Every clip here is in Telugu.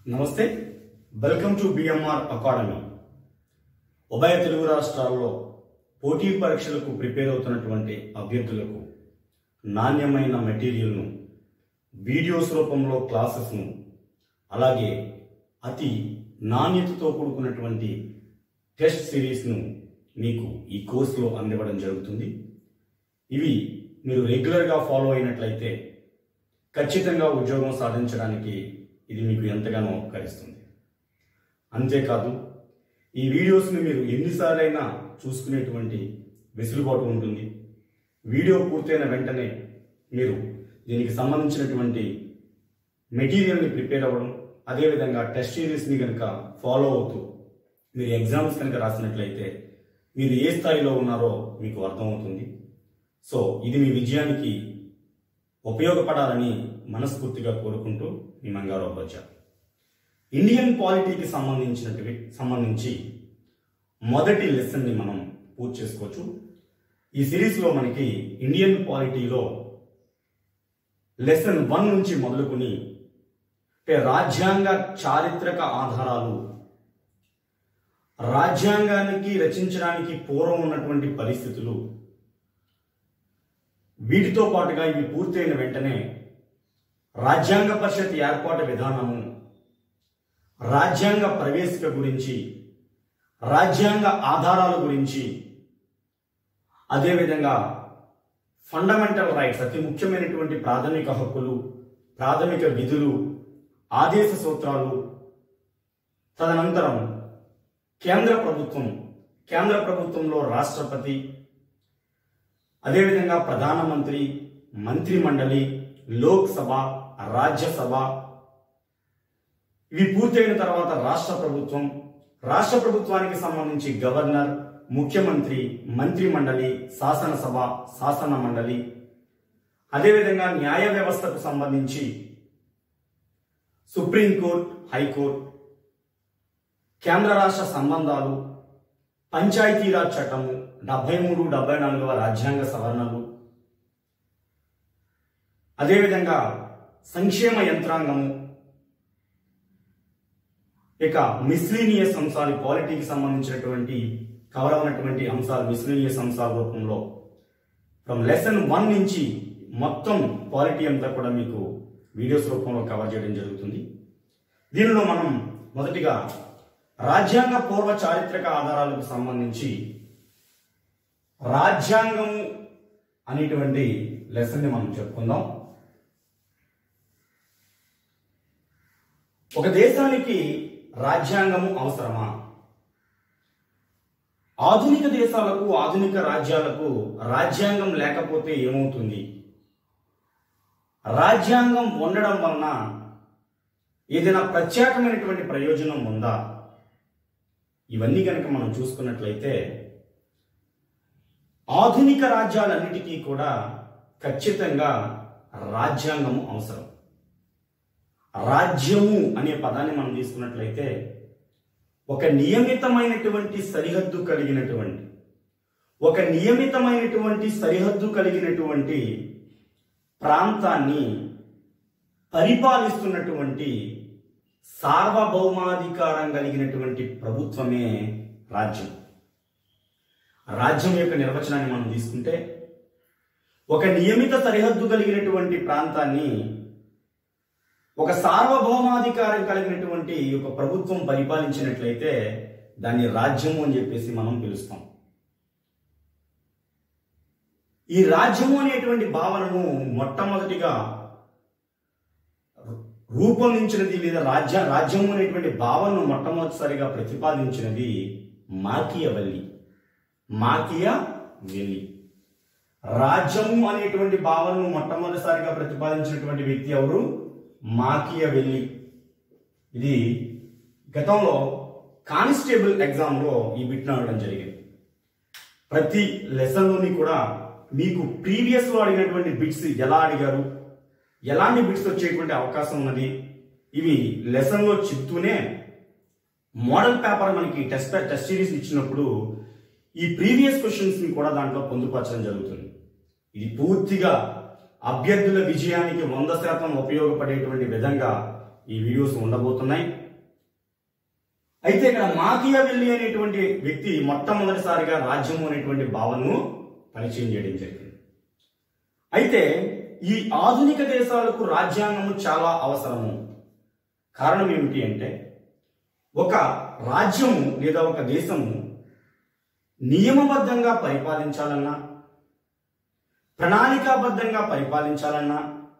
నమస్తే వెల్కమ్ టు బిఎంఆర్ అకాడమీ ఉభయ తెలుగు రాష్ట్రాల్లో పోటీ పరీక్షలకు ప్రిపేర్ అవుతున్నటువంటి అభ్యర్థులకు నాణ్యమైన మెటీరియల్ను వీడియోస్ రూపంలో క్లాసెస్ను అలాగే అతి నాణ్యతతో కూడుకున్నటువంటి టెస్ట్ సిరీస్ను మీకు ఈ కోర్సులో అందివ్వడం జరుగుతుంది ఇవి మీరు రెగ్యులర్గా ఫాలో అయినట్లయితే ఖచ్చితంగా ఉద్యోగం సాధించడానికి ఇది మీకు ఎంతగానో ఉపకరిస్తుంది అంతేకాదు ఈ వీడియోస్ని మీరు ఎన్నిసార్లైనా చూసుకునేటువంటి వెసులుబాటు ఉంటుంది వీడియో పూర్తయిన వెంటనే మీరు దీనికి సంబంధించినటువంటి మెటీరియల్ని ప్రిపేర్ అవ్వడం అదేవిధంగా టెస్ట్ సిరీస్ని కనుక ఫాలో అవుతూ మీరు ఎగ్జామ్స్ కనుక రాసినట్లయితే మీరు ఏ స్థాయిలో ఉన్నారో మీకు అర్థమవుతుంది సో ఇది మీ విజయానికి ఉపయోగపడాలని మనస్ఫూర్తిగా కోరుకుంటూ మీ మంగారావు బచ్చా ఇండియన్ పాలిటీకి సంబంధించినటివి సంబంధించి మొదటి లెసన్ని మనం పూర్తి చేసుకోవచ్చు ఈ సిరీస్లో మనకి ఇండియన్ పాలిటీలో లెసన్ వన్ నుంచి మొదలుకొని అంటే రాజ్యాంగ చారిత్రక ఆధారాలు రాజ్యాంగానికి రచించడానికి పూర్వం ఉన్నటువంటి పరిస్థితులు వీటితో పాటుగా ఇవి పూర్తయిన వెంటనే రాజ్యాంగ పరిషత్ ఏర్పాటు విధానము రాజ్యాంగ ప్రవేశిక గురించి రాజ్యాంగ ఆధారాల గురించి అదేవిధంగా ఫండమెంటల్ రైట్స్ అతి ముఖ్యమైనటువంటి ప్రాథమిక హక్కులు ప్రాథమిక విధులు ఆదేశ సూత్రాలు తదనంతరం కేంద్ర ప్రభుత్వం కేంద్ర ప్రభుత్వంలో రాష్ట్రపతి అదేవిధంగా ప్రధానమంత్రి మంత్రి మండలి లోక్సభ రాజ్యసభ ఇవి పూర్తయిన తర్వాత రాష్ట్ర ప్రభుత్వం రాష్ట్ర ప్రభుత్వానికి సంబంధించి గవర్నర్ ముఖ్యమంత్రి మంత్రి మండలి శాసనసభ శాసన మండలి అదేవిధంగా న్యాయ వ్యవస్థకు సంబంధించి సుప్రీంకోర్టు హైకోర్టు కేంద్ర రాష్ట్ర సంబంధాలు పంచాయతీరాజ్ చట్టము డెబ్బై మూడు డెబ్బై నాలుగవ రాజ్యాంగ సవరణలు అదేవిధంగా సంక్షేమ యంత్రాంగము ఇక మిస్లీనియస్ అంశాలు పాలిటీకి సంబంధించినటువంటి కవర్ అయినటువంటి అంశాలు మిస్లీనియస్ అంశాల రూపంలో ఫ్రమ్ లెసన్ వన్ నుంచి మొత్తం పాలిటీ అంతా కూడా మీకు వీడియోస్ రూపంలో కవర్ చేయడం జరుగుతుంది దీనిలో మనం మొదటిగా రాజ్యాంగ పూర్వ చారిత్రక ఆధారాలకు సంబంధించి రాజ్యాంగము అనేటువంటి లెసన్ని మనం చెప్పుకుందాం ఒక దేశానికి రాజ్యాంగము అవసరమా ఆధునిక దేశాలకు ఆధునిక రాజ్యాలకు రాజ్యాంగం లేకపోతే ఏమవుతుంది రాజ్యాంగం ఉండడం వలన ఏదైనా ప్రత్యేకమైనటువంటి ప్రయోజనం ఉందా ఇవన్నీ కనుక మనం చూసుకున్నట్లయితే ఆధునిక రాజ్యాలన్నిటికీ కూడా ఖచ్చితంగా రాజ్యాంగము అవసరం రాజ్యము అనే పదాన్ని మనం తీసుకున్నట్లయితే ఒక నియమితమైనటువంటి సరిహద్దు కలిగినటువంటి ఒక నియమితమైనటువంటి సరిహద్దు కలిగినటువంటి ప్రాంతాన్ని పరిపాలిస్తున్నటువంటి సార్వభౌమాధికారం కలిగినటువంటి ప్రభుత్వమే రాజ్యం రాజ్యం యొక్క నిర్వచనాన్ని మనం తీసుకుంటే ఒక నియమిత సరిహద్దు కలిగినటువంటి ప్రాంతాన్ని ఒక సార్వభౌమాధికారం కలిగినటువంటి ఒక ప్రభుత్వం పరిపాలించినట్లయితే దాన్ని రాజ్యము అని చెప్పేసి మనం పిలుస్తాం ఈ రాజ్యము అనేటువంటి భావనను మొట్టమొదటిగా రూపొందించినది లేదా రాజ్య రాజ్యము అనేటువంటి భావనను మొట్టమొదటిసారిగా ప్రతిపాదించినది మాకియవల్లి మాకియ వెల్లి రాజ్యము అనేటువంటి భావనను మొట్టమొదటిసారిగా ప్రతిపాదించినటువంటి వ్యక్తి ఎవరు మాకియ వెల్లి ఇది గతంలో కానిస్టేబుల్ ఎగ్జామ్లో ఈ బిట్ను అడగడం జరిగింది ప్రతి లెసన్లోని కూడా మీకు ప్రీవియస్లో అడిగినటువంటి బిట్స్ ఎలా అడిగారు ఎలాంటి బిట్స్ వచ్చేటువంటి అవకాశం ఉన్నది ఇవి లెసన్లో చెప్తూనే మోడల్ పేపర్ మనకి టెస్ట్ టెస్ట్ సిరీస్ ఇచ్చినప్పుడు ఈ ప్రీవియస్ క్వశ్చన్స్ ని కూడా దాంట్లో పొందుపరచడం జరుగుతుంది ఇది పూర్తిగా అభ్యర్థుల విజయానికి వంద శాతం ఉపయోగపడేటువంటి విధంగా ఈ వీడియోస్ ఉండబోతున్నాయి మాకియావెల్లి అనేటువంటి వ్యక్తి మొట్టమొదటిసారిగా రాజ్యము అనేటువంటి భావనను పరిచయం చేయడం జరిగింది అయితే ఈ ఆధునిక దేశాలకు రాజ్యాంగము చాలా అవసరము కారణం ఏమిటి అంటే ఒక రాజ్యము లేదా ఒక దేశము నియమబద్ధంగా పరిపాలించాలన్నా ప్రణాళికాబద్ధంగా పరిపాలించాలన్నా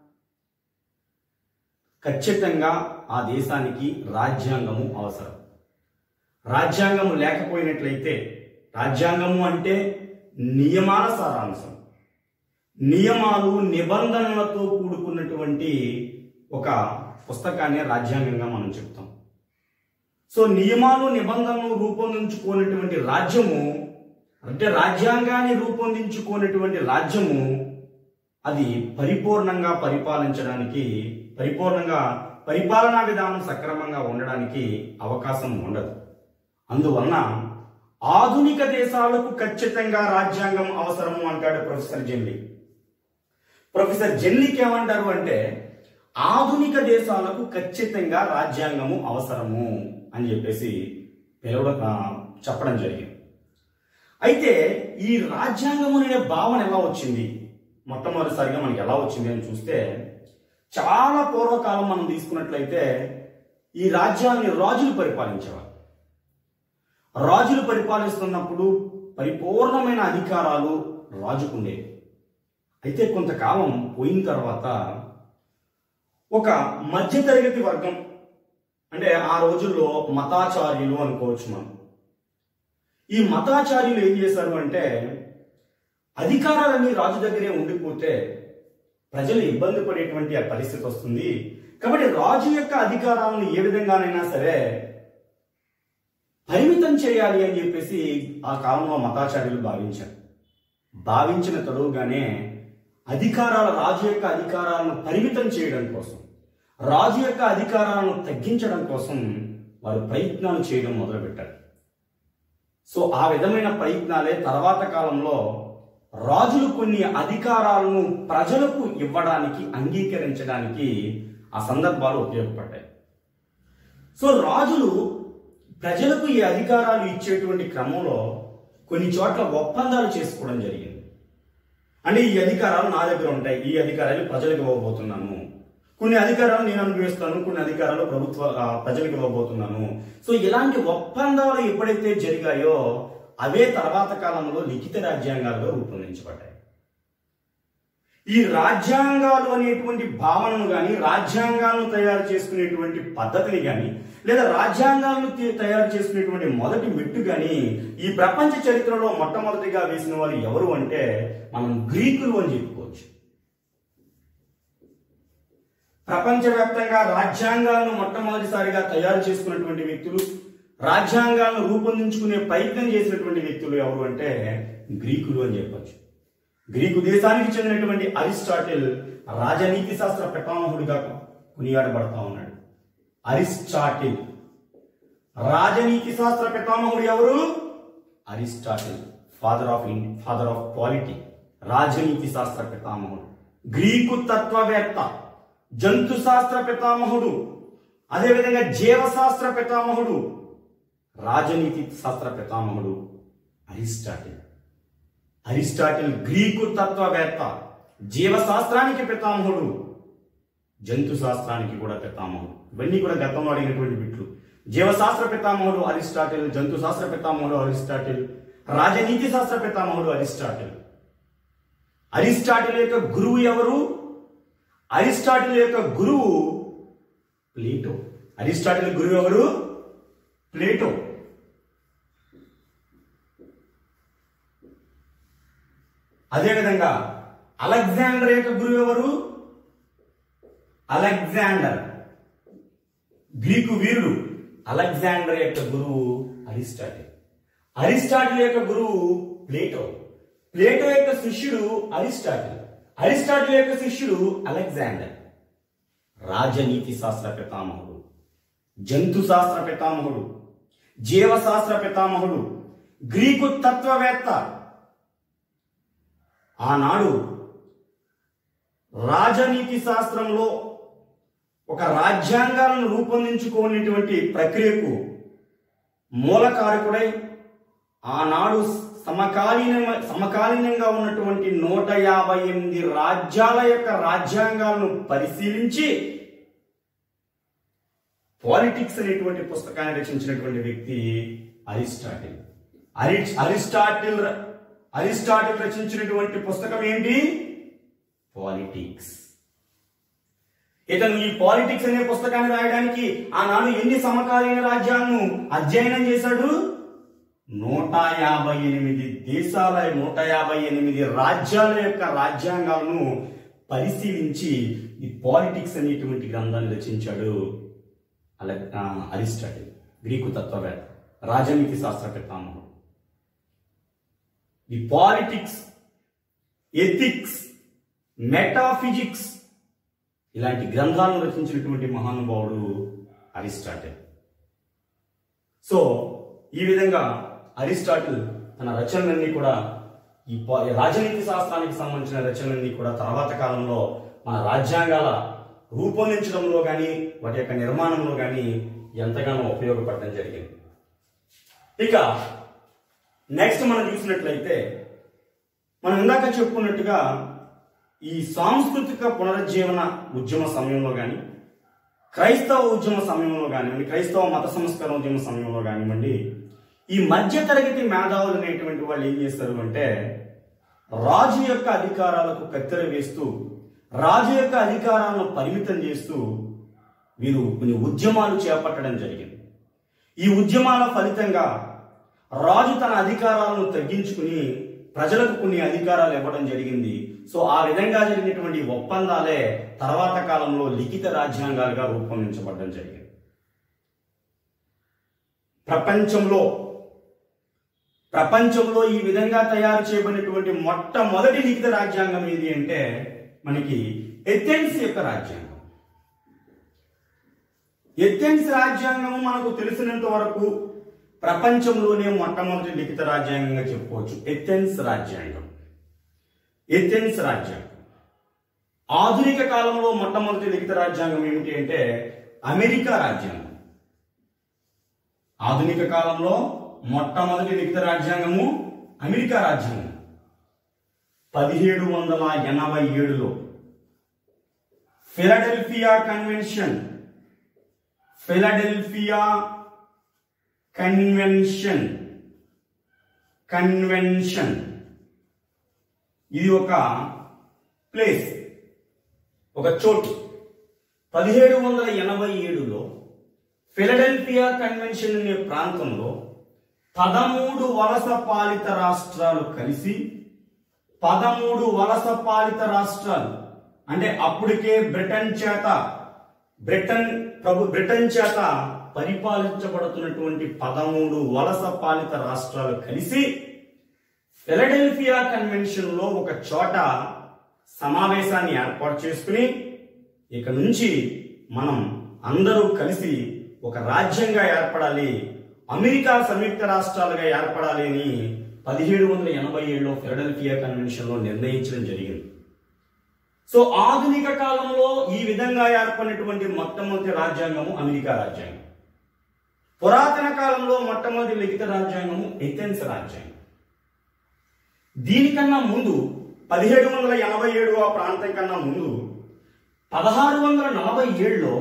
ఖచ్చితంగా ఆ దేశానికి రాజ్యాంగము అవసరం రాజ్యాంగము లేకపోయినట్లయితే రాజ్యాంగము అంటే నియమాల సారాంశం నియమాలు నిబంధనలతో కూడుకున్నటువంటి ఒక పుస్తకాన్ని రాజ్యాంగంగా మనం చెప్తాం సో నియమాలు నిబంధనలు రూపొందించుకోనటువంటి రాజ్యము అంటే రాజ్యాంగాన్ని రూపొందించుకోనటువంటి రాజ్యము అది పరిపూర్ణంగా పరిపాలించడానికి పరిపూర్ణంగా పరిపాలనా విధానం సక్రమంగా ఉండడానికి అవకాశం ఉండదు అందువలన ఆధునిక దేశాలకు ఖచ్చితంగా రాజ్యాంగం అవసరము అంటాడు ప్రొఫెసర్ జెన్లీ ప్రొఫెసర్ జెన్లీకి ఏమంటారు అంటే ఆధునిక దేశాలకు ఖచ్చితంగా రాజ్యాంగము అవసరము అని చెప్పేసి పిలవడం ఆ, చెప్పడం జరిగింది అయితే ఈ రాజ్యాంగం అనే భావన ఎలా వచ్చింది మొట్టమొదటిసారిగా మనకి ఎలా వచ్చింది అని చూస్తే చాలా పూర్వకాలం మనం తీసుకున్నట్లయితే ఈ రాజ్యాన్ని రాజులు పరిపాలించేవారు రాజులు పరిపాలిస్తున్నప్పుడు పరిపూర్ణమైన అధికారాలు రాజుకుండేవి అయితే కొంతకాలం పోయిన తర్వాత ఒక మధ్యతరగతి వర్గం అంటే ఆ రోజుల్లో మతాచార్యులు అనుకోవచ్చు మనం ఈ మతాచార్యులు ఏం చేశారు అంటే అధికారాలన్నీ రాజు దగ్గరే ఉండిపోతే ప్రజలు ఇబ్బంది పడేటువంటి ఆ పరిస్థితి వస్తుంది కాబట్టి రాజు యొక్క అధికారాలను ఏ విధంగానైనా సరే పరిమితం చేయాలి అని చెప్పేసి ఆ కాలంలో మతాచార్యులు భావించారు భావించిన తరువుగానే అధికారాల రాజు యొక్క అధికారాలను పరిమితం చేయడం కోసం రాజు యొక్క అధికారాలను తగ్గించడం కోసం వారు ప్రయత్నాలు చేయడం మొదలుపెట్టారు సో ఆ విధమైన ప్రయత్నాలే తర్వాత కాలంలో రాజులు కొన్ని అధికారాలను ప్రజలకు ఇవ్వడానికి అంగీకరించడానికి ఆ సందర్భాలు ఉపయోగపడ్డాయి సో రాజులు ప్రజలకు ఈ అధికారాలు ఇచ్చేటువంటి క్రమంలో కొన్ని చోట్ల ఒప్పందాలు చేసుకోవడం జరిగింది అంటే ఈ అధికారాలు నా దగ్గర ఉంటాయి ఈ అధికారాలు ప్రజలకు ఇవ్వబోతున్నాను కొన్ని అధికారాలు నేను అనుభవిస్తాను కొన్ని అధికారాలు ప్రభుత్వ ఆ, ప్రజలకు ఇవ్వబోతున్నాను సో ఇలాంటి ఒప్పందాలు ఎప్పుడైతే జరిగాయో అవే తర్వాత కాలంలో లిఖిత రాజ్యాంగాలుగా రూపొందించబడ్డాయి ఈ రాజ్యాంగాలు అనేటువంటి భావనను గాని రాజ్యాంగాలను తయారు చేసుకునేటువంటి పద్ధతిని గాని లేదా రాజ్యాంగాలను తి- తయారు చేసుకునేటువంటి మొదటి మెట్టు గాని ఈ ప్రపంచ చరిత్రలో మొట్టమొదటిగా వేసిన వారు ఎవరు అంటే మనం గ్రీకులు అని చెప్పుకోవచ్చు ప్రపంచవ్యాప్తంగా రాజ్యాంగాలను మొట్టమొదటిసారిగా తయారు చేసుకున్నటువంటి వ్యక్తులు రాజ్యాంగాలను రూపొందించుకునే ప్రయత్నం చేసినటువంటి వ్యక్తులు ఎవరు అంటే గ్రీకులు అని చెప్పొచ్చు గ్రీకు దేశానికి చెందినటువంటి అరిస్టాటిల్ రాజనీతి శాస్త్ర పితామహుడిగా కొనియాడబడతా ఉన్నాడు అరిస్టాటిల్ రాజనీతి శాస్త్ర పితామహుడు ఎవరు Aristotle father of in father of polity రాజనీతి శాస్త్ర పితామహుడు గ్రీకు తత్వవేత్త జంతు శాస్త్ర పితామహుడు అదేవిధంగా జీవశాస్త్ర పితామహుడు రాజనీతి శాస్త్ర పితామహుడు అరిస్టాటిల్ అరిస్టాటిల్ గ్రీకు తత్వవేత్త జీవశాస్త్రానికి పితామహుడు జంతు శాస్త్రానికి కూడా పితామహుడు ఇవన్నీ కూడా గతంలో అడిగినటువంటి బిట్లు జీవశాస్త్ర పితామహుడు అరిస్టాటిల్ జంతు శాస్త్ర పితామహుడు అరిస్టాటిల్ రాజనీతి శాస్త్ర పితామహుడు అరిస్టాటిల్ అరిస్టాటిల్ యొక్క గురువు ఎవరు అరిస్టాటిల్ యొక్క గురువు ప్లేటో అరిస్టాటిల్ గురువు ఎవరు ప్లేటో అదేవిధంగా అలెగ్జాండర్ యొక్క గురువు ఎవరు అలెగ్జాండర్ గ్రీకు వీరుడు అలెగ్జాండర్ యొక్క గురువు అరిస్టాటిల్ అరిస్టాటిల్ యొక్క గురువు ప్లేటో ప్లేటో యొక్క శిష్యుడు అరిస్టాటిల్ అరిస్టాటిల్ యొక్క శిష్యుడు అలెగ్జాండర్ రాజనీతి శాస్త్ర పితామహుడు జంతు శాస్త్ర పితామహుడు జీవశాస్త్ర పితామహుడు గ్రీకు తత్వవేత్త ఆనాడు రాజనీతి శాస్త్రంలో ఒక రాజ్యాంగాలను రూపొందించుకునేటువంటి ప్రక్రియకు మూలకారకుడై ఆనాడు సమకాలీన సమకాలీనంగా ఉన్నటువంటి నూట యాభై ఎనిమిది రాజ్యాల యొక్క రాజ్యాంగాలను పరిశీలించి పాలిటిక్స్ అనేటువంటి పుస్తకాన్ని రచించినటువంటి వ్యక్తి అరిస్టాటిల్ అరి అరిస్టాటిల్ ర- అరిస్టాటిల్ రచించినటువంటి పుస్తకం ఏంటి పాలిటిక్స్ ఇతను ఈ పాలిటిక్స్ అనే పుస్తకాన్ని రాయడానికి ఆనాడు ఎన్ని సమకాలీన రాజ్యాలను అధ్యయనం చేశాడు నూట యాభై ఎనిమిది దేశాల నూట యాభై ఎనిమిది రాజ్యాల యొక్క రాజ్యాంగాలను పరిశీలించి ఈ పాలిటిక్స్ అనేటువంటి గ్రంథాన్ని రచించాడు అలా ఆ, అరిస్టాటిల్ గ్రీకు తత్వవేత్త రాజనీతి శాస్త్ర పితామహుడు ది పాలిటిక్స్ ఎథిక్స్ మెటాఫిజిక్స్ ఇలాంటి గ్రంథాలను రచించినటువంటి మహానుభావుడు అరిస్టాటిల్ సో ఈ విధంగా అరిస్టాటిల్ తన రచనలన్నీ కూడా ఈ పా- ఈ రాజనీతి శాస్త్రానికి సంబంధించిన రచనలన్నీ కూడా తర్వాత కాలంలో మన రాజ్యాంగాల రూపొందించడంలో కానీ వాటి యొక్క నిర్మాణంలో కానీ ఎంతగానో ఉపయోగపడడం జరిగింది ఇక నెక్స్ట్ మనం చూసినట్లయితే మనం ఇందాక చెప్పుకున్నట్టుగా ఈ సాంస్కృతిక పునరుజ్జీవన ఉద్యమ సమయంలో కానీ క్రైస్తవ ఉద్యమ సమయంలో కానివ్వండి క్రైస్తవ మత సంస్కరణ ఉద్యమ సమయంలో కానివ్వండి ఈ మధ్య తరగతి మేధావులు అనేటువంటి వాళ్ళు ఏం చేస్తారు అంటే రాజు యొక్క అధికారాలకు కత్తెర వేస్తూ రాజు యొక్క అధికారాలను పరిమితం చేస్తూ వీరు కొన్ని ఉద్యమాలు చేపట్టడం జరిగింది ఈ ఉద్యమాల ఫలితంగా రాజు తన అధికారాలను తగ్గించుకుని ప్రజలకు కొన్ని అధికారాలు ఇవ్వడం జరిగింది సో ఆ విధంగా జరిగినటువంటి ఒప్పందాలే తర్వాత కాలంలో లిఖిత రాజ్యాంగాలుగా రూపొందించబడడం జరిగింది ప్రపంచంలో ప్రపంచంలో ఈ విధంగా తయారు చేయబడినటువంటి మొట్టమొదటి లిఖిత రాజ్యాంగం ఏది అంటే మనకి ఎథెన్స్ యొక్క రాజ్యాంగం ఎథెన్స్ రాజ్యాంగం మనకు తెలిసినంత వరకు ప్రపంచంలోనే మొట్టమొదటి లిఖిత రాజ్యాంగంగా చెప్పుకోవచ్చు ఎథెన్స్ రాజ్యాంగం ఎథెన్స్ రాజ్యాంగం ఆధునిక కాలంలో మొట్టమొదటి లిఖిత రాజ్యాంగం ఏమిటి అంటే అమెరికా రాజ్యాంగం ఆధునిక కాలంలో మొట్టమొదటి లిఖిత రాజ్యాంగము అమెరికా రాజ్యాంగం పదిహేడు వందల ఎనభై ఏడులో Philadelphia convention Philadelphia convention convention ఇది ఒక ప్లేస్ ఒక చోటు పదిహేడు వందల ఎనభై ఏడులో ఫిలడెల్ఫియా కన్వెన్షన్ అనే ప్రాంతంలో పదమూడు వలస పాలిత రాష్ట్రాలు కలిసి పదమూడు వలస పాలిత రాష్ట్రాలు అంటే అప్పటికే బ్రిటన్ చేత బ్రిటన్ ప్రభు బ్రిటన్ చేత పరిపాలించబడుతున్నటువంటి పదమూడు వలస పాలిత రాష్ట్రాలు కలిసి ఫిలడెల్ఫియా కన్వెన్షన్ లో ఒక చోట సమావేశాన్ని ఏర్పాటు చేసుకుని ఇక నుంచి మనం అందరూ కలిసి ఒక రాజ్యంగా ఏర్పడాలి అమెరికా సంయుక్త రాష్ట్రాలుగా ఏర్పడాలి అని పదిహేడు వందల ఎనభై ఏడులో ఫిలడెల్ఫియా కన్వెన్షన్ లో నిర్ణయించడం జరిగింది సో ఆధునిక కాలంలో ఈ విధంగా ఏర్పడినటువంటి మొట్టమొదటి రాజ్యాంగము అమెరికా రాజ్యాంగం పురాతన కాలంలో మొట్టమొదటి లిఖిత రాజ్యాంగము ఎథెన్స్ రాజ్యాంగం దీనికన్నా ముందు పదిహేడు వందల ఎనభై ఏడు ఆ ప్రాంతం కన్నా ముందు పదహారు వందల నలభై ఏడులో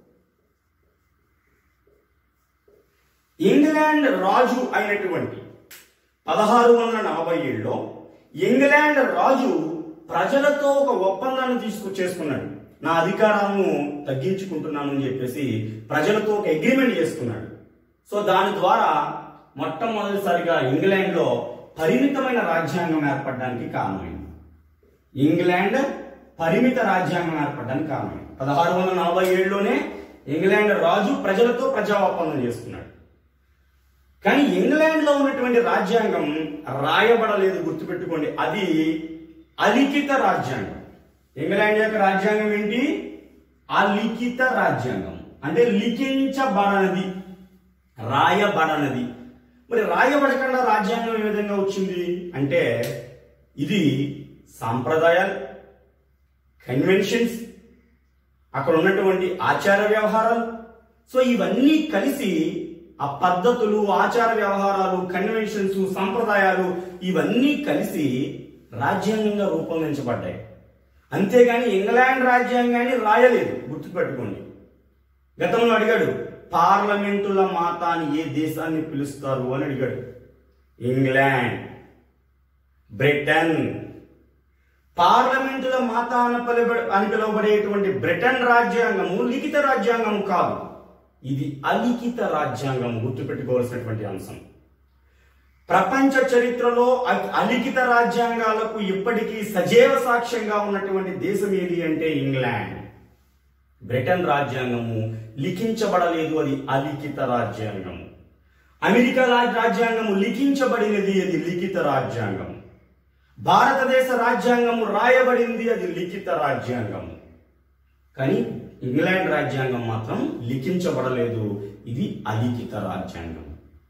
ఇంగ్లాండ్ రాజు అయినటువంటి పదహారు వందల నలభై ఏడులో ఇంగ్లాండ్ రాజు ప్రజలతో ఒక ఒప్పందాన్ని తీసుకు చేసుకున్నాడు నా అధికారాలను తగ్గించుకుంటున్నాను అని చెప్పేసి ప్రజలతో ఒక అగ్రిమెంట్ చేసుకున్నాడు సో దాని ద్వారా మొట్టమొదటిసారిగా ఇంగ్లాండ్ లో పరిమితమైన రాజ్యాంగం ఏర్పడడానికి కారణమైంది ఇంగ్లాండ్ పరిమిత రాజ్యాంగం ఏర్పడడానికి కారణమైంది పదహారు వందల నలభై ఏడులోనే ఇంగ్లాండ్ రాజు ప్రజలతో ప్రజా ఒప్పందం చేసుకున్నాడు కానీ ఇంగ్లాండ్ లో ఉన్నటువంటి రాజ్యాంగం రాయబడలేదు గుర్తుపెట్టుకోండి అది అలిఖిత రాజ్యాంగం ఇంగ్లాండ్ యొక్క రాజ్యాంగం ఏంటి అలిఖిత రాజ్యాంగం అంటే లిఖించబడనది రాయబడనది మరి రాయబడకుండా రాజ్యాంగం ఏ విధంగా వచ్చింది అంటే ఇది సాంప్రదాయాలు కన్వెన్షన్స్ అక్కడ ఉన్నటువంటి ఆచార వ్యవహారాలు సో ఇవన్నీ కలిసి ఆ పద్ధతులు ఆచార వ్యవహారాలు కన్వెన్షన్స్ సంప్రదాయాలు ఇవన్నీ కలిసి రాజ్యాంగంగా రూపొందించబడ్డాయి అంతేగాని ఇంగ్లాండ్ రాజ్యాంగాన్ని రాయలేదు గుర్తుపెట్టుకోండి గతంలో అడిగాడు పార్లమెంటుల మాత అని ఏ దేశాన్ని పిలుస్తారు అని అడిగాడు ఇంగ్లాండ్ బ్రిటన్ పార్లమెంటుల మాత అని పిలువ- అని పిలువబడేటువంటి బ్రిటన్ రాజ్యాంగము లిఖిత రాజ్యాంగం కాదు ఇది అలిఖిత రాజ్యాంగం గుర్తుపెట్టుకోవాల్సినటువంటి అంశం ప్రపంచ చరిత్రలో అ- అలిఖిత రాజ్యాంగాలకు ఇప్పటికీ సజీవ సాక్ష్యంగా ఉన్నటువంటి దేశం ఏది అంటే ఇంగ్లాండ్ బ్రిటన్ రాజ్యాంగము లిఖించబడలేదు అది అలిఖిత రాజ్యాంగము అమెరికా రా- రాజ్యాంగము లిఖించబడినది అది లిఖిత రాజ్యాంగం భారతదేశ రాజ్యాంగము రాయబడింది అది లిఖిత రాజ్యాంగము కానీ ఇంగ్లాండ్ రాజ్యాంగం మాత్రం లిఖించబడలేదు ఇది అలిఖిత రాజ్యాంగం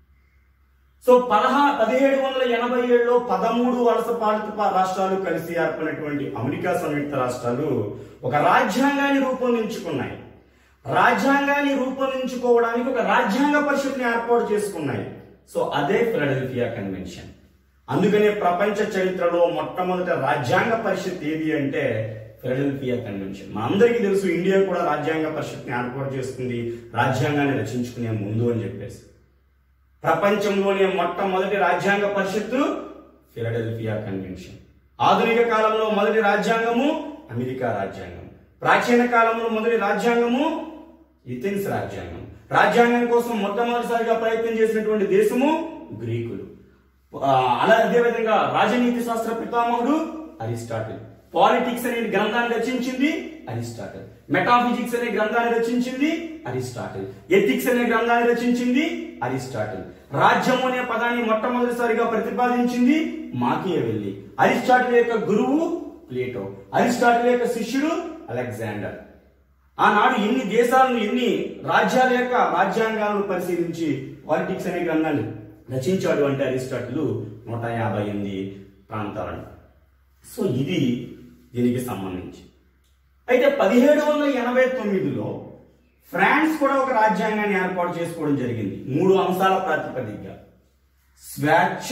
సో పదహా పదిహేడు వందల ఎనభై ఏడులో పదమూడు వలస పాలిత పా- రాష్ట్రాలు కలిసి ఏర్పడినటువంటి అమెరికా సంయుక్త రాష్ట్రాలు ఒక రాజ్యాంగాన్ని రూపొందించుకున్నాయి రాజ్యాంగాన్ని రూపొందించుకోవడానికి ఒక రాజ్యాంగ పరిషత్ని ఏర్పాటు చేసుకున్నాయి సో అదే ఫిలడెల్ఫియా కన్వెన్షన్ అందుకనే ప్రపంచ చరిత్రలో మొట్టమొదటి రాజ్యాంగ పరిషత్ ఏది అంటే ఫిలడెల్ఫియా కన్వెన్షన్ మనందరికీ తెలుసు ఇండియా కూడా రాజ్యాంగ పరిషత్ని ఏర్పాటు చేస్తుంది రాజ్యాంగాన్ని రచించుకునే ముందు అని చెప్పేసి ప్రపంచంలోనే మొట్టమొదటి రాజ్యాంగ పరిషత్తు ఫిలడెల్ఫియా కన్వెన్షన్ ఆధునిక కాలంలో మొదటి రాజ్యాంగము అమెరికా రాజ్యాంగం ప్రాచీన కాలంలో మొదటి రాజ్యాంగము ఇథెన్స్ రాజ్యాంగం రాజ్యాంగం కోసం మొట్టమొదటిసారిగా ప్రయత్నం చేసినటువంటి దేశము గ్రీకులు ఆ, అలా అదేవిధంగా రాజనీతి శాస్త్ర పితామహుడు అరిస్టాటిల్ పాలిటిక్స్ అనే గ్రంథాన్ని రచించింది అరిస్టాటిల్ మెటాఫిజిక్స్ అనే గ్రంథాన్ని రచించింది అరిస్టాటిల్ ఎథిక్స్ అనే గ్రంథాన్ని రచించింది అరిస్టాటిల్ రాజ్యం అనే పదాన్ని మొట్టమొదటిసారిగా ప్రతిపాదించింది మాకియవెల్లి అరిస్టాటిల్ యొక్క గురువు ప్లేటో అరిస్టాటిల్ యొక్క శిష్యుడు అలెగ్జాండర్ ఆనాడు ఎన్ని దేశాలను ఎన్ని రాజ్యాల యొక్క రాజ్యాంగాలను పరిశీలించి పాలిటిక్స్ అనే గ్రంథాన్ని రచించాడు అంటే అరిస్టాటిల్ నూట యాభై ఎనిమిది ప్రాంతాలను సో ఇది దీనికి సంబంధించి అయితే పదిహేడు వందల ఎనభై తొమ్మిదిలో ఫ్రాన్స్ కూడా ఒక రాజ్యాంగాన్ని ఏర్పాటు చేసుకోవడం జరిగింది మూడు అంశాల ప్రాతిపదికగా స్వేచ్ఛ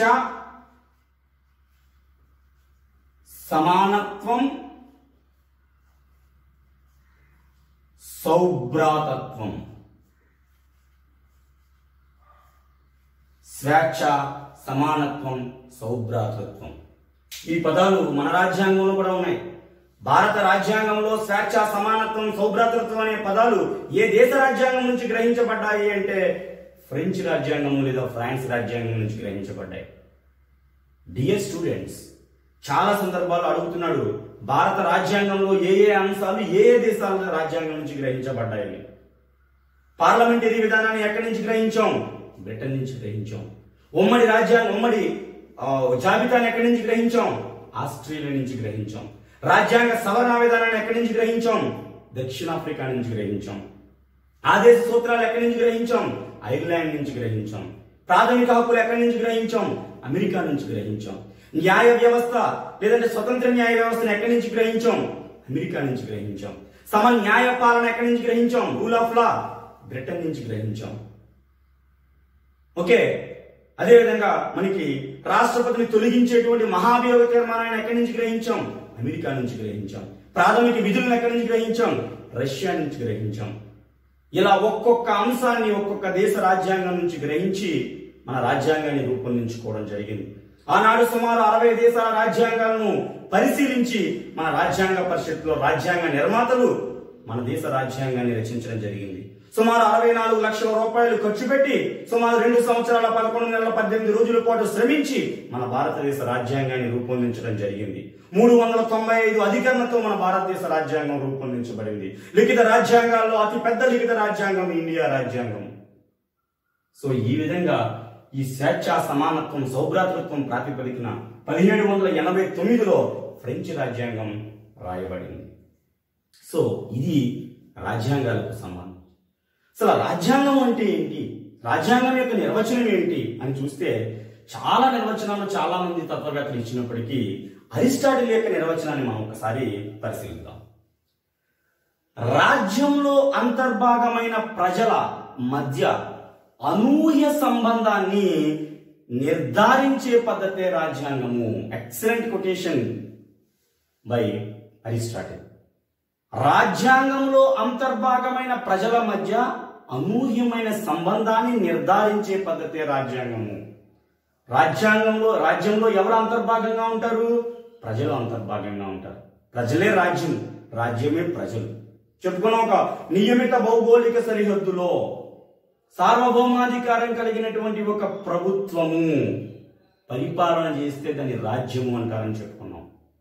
సమానత్వం సౌభ్రాతత్వం స్వేచ్ఛ సమానత్వం సౌభ్రాతృత్వం ఈ పదాలు మన రాజ్యాంగంలో కూడా ఉన్నాయి భారత రాజ్యాంగంలో స్వేచ్ఛ సమానత్వం సౌభ్రాతృత్వం అనే పదాలు ఏ దేశ రాజ్యాంగం నుంచి గ్రహించబడ్డాయి అంటే ఫ్రెంచ్ రాజ్యాంగం లేదా ఫ్రాన్స్ రాజ్యాంగం నుంచి గ్రహించబడ్డాయి డియర్ స్టూడెంట్స్ చాలా సందర్భాల్లో అడుగుతున్నాడు భారత రాజ్యాంగంలో ఏ ఏ అంశాలు ఏ ఏ దేశాల రాజ్యాంగం నుంచి గ్రహించబడ్డాయని పార్లమెంటరీ విధానాన్ని ఎక్కడి నుంచి గ్రహించాం బ్రిటన్ నుంచి గ్రహించాం ఉమ్మడి రాజ్యాంగం ఉమ్మడి ఆ, జాబితాను ఎక్కడి నుంచి గ్రహించాం ఆస్ట్రేలియా నుంచి గ్రహించాం రాజ్యాంగ సవరణ విధానాన్ని ఎక్కడి నుంచి గ్రహించాం దక్షిణాఫ్రికా నుంచి గ్రహించాం ఆదేశ సూత్రాలు ఎక్కడి నుంచి గ్రహించాం ఐర్లాండ్ నుంచి గ్రహించాం ప్రాథమిక హక్కులు ఎక్కడి నుంచి గ్రహించాం అమెరికా నుంచి గ్రహించాం న్యాయ వ్యవస్థ లేదంటే స్వతంత్ర న్యాయ వ్యవస్థను ఎక్కడి నుంచి గ్రహించాం అమెరికా నుంచి గ్రహించాం సమ న్యాయ పాలన ఎక్కడి నుంచి గ్రహించాం రూల్ ఆఫ్ లా బ్రిటన్ నుంచి గ్రహించాం ఓకే అదేవిధంగా మనకి రాష్ట్రపతిని తొలగించేటువంటి మహాభియోగ తీర్మానాన్ని ఎక్కడి నుంచి గ్రహించాం అమెరికా నుంచి గ్రహించాం ప్రాథమిక విధులను ఎక్కడి నుంచి గ్రహించాం రష్యా నుంచి గ్రహించాం ఇలా ఒక్కొక్క అంశాన్ని ఒక్కొక్క దేశ రాజ్యాంగం నుంచి గ్రహించి మన రాజ్యాంగాన్ని రూపొందించుకోవడం జరిగింది ఆనాడు సుమారు అరవై దేశాల రాజ్యాంగాలను పరిశీలించి మన రాజ్యాంగ పరిషత్తులో రాజ్యాంగ నిర్మాతలు మన దేశ రాజ్యాంగాన్ని రచించడం జరిగింది సుమారు అరవై నాలుగు లక్షల రూపాయలు ఖర్చు పెట్టి సుమారు రెండు సంవత్సరాల పదకొండు నెలల పద్దెనిమిది రోజుల పాటు శ్రమించి మన భారతదేశ రాజ్యాంగాన్ని రూపొందించడం జరిగింది మూడు వందల తొంభై ఐదు అధికరణతో మన భారతదేశ రాజ్యాంగం రూపొందించబడింది లిఖిత రాజ్యాంగాల్లో అతి పెద్ద లిఖిత రాజ్యాంగం ఇండియా రాజ్యాంగం సో ఈ విధంగా ఈ స్వేచ్ఛ సమానత్వం సౌభ్రాతృత్వం ప్రాతిపదికన పదిహేడు వందల ఎనభై తొమ్మిదిలో ఫ్రెంచ్ రాజ్యాంగం రాయబడింది సో ఇది రాజ్యాంగాలకు సంబంధం అసలు రాజ్యాంగం అంటే ఏంటి రాజ్యాంగం యొక్క నిర్వచనం ఏంటి అని చూస్తే చాలా నిర్వచనాలు చాలా మంది తత్వవేత్తలు ఇచ్చినప్పటికీ అరిస్టాటిల్ యొక్క నిర్వచనాన్ని మనం ఒకసారి పరిశీలిద్దాం రాజ్యంలో అంతర్భాగమైన ప్రజల మధ్య అనూహ్య సంబంధాన్ని నిర్ధారించే పద్ధతే రాజ్యాంగము ఎక్సలెంట్ కొటేషన్ బై అరిస్టాటిల్ రాజ్యాంగంలో అంతర్భాగమైన ప్రజల మధ్య అనూహ్యమైన సంబంధాన్ని నిర్ధారించే పద్ధతే రాజ్యాంగము రాజ్యాంగంలో రాజ్యంలో ఎవరు అంతర్భాగంగా ఉంటారు ప్రజలు అంతర్భాగంగా ఉంటారు ప్రజలే రాజ్యం రాజ్యమే ప్రజలు చెప్పుకున్న ఒక నియమిత భౌగోళిక సరిహద్దులో సార్వభౌమాధికారం కలిగినటువంటి ఒక ప్రభుత్వము పరిపాలన చేస్తే దాన్ని రాజ్యము అంటారని చెప్పుకున్నాం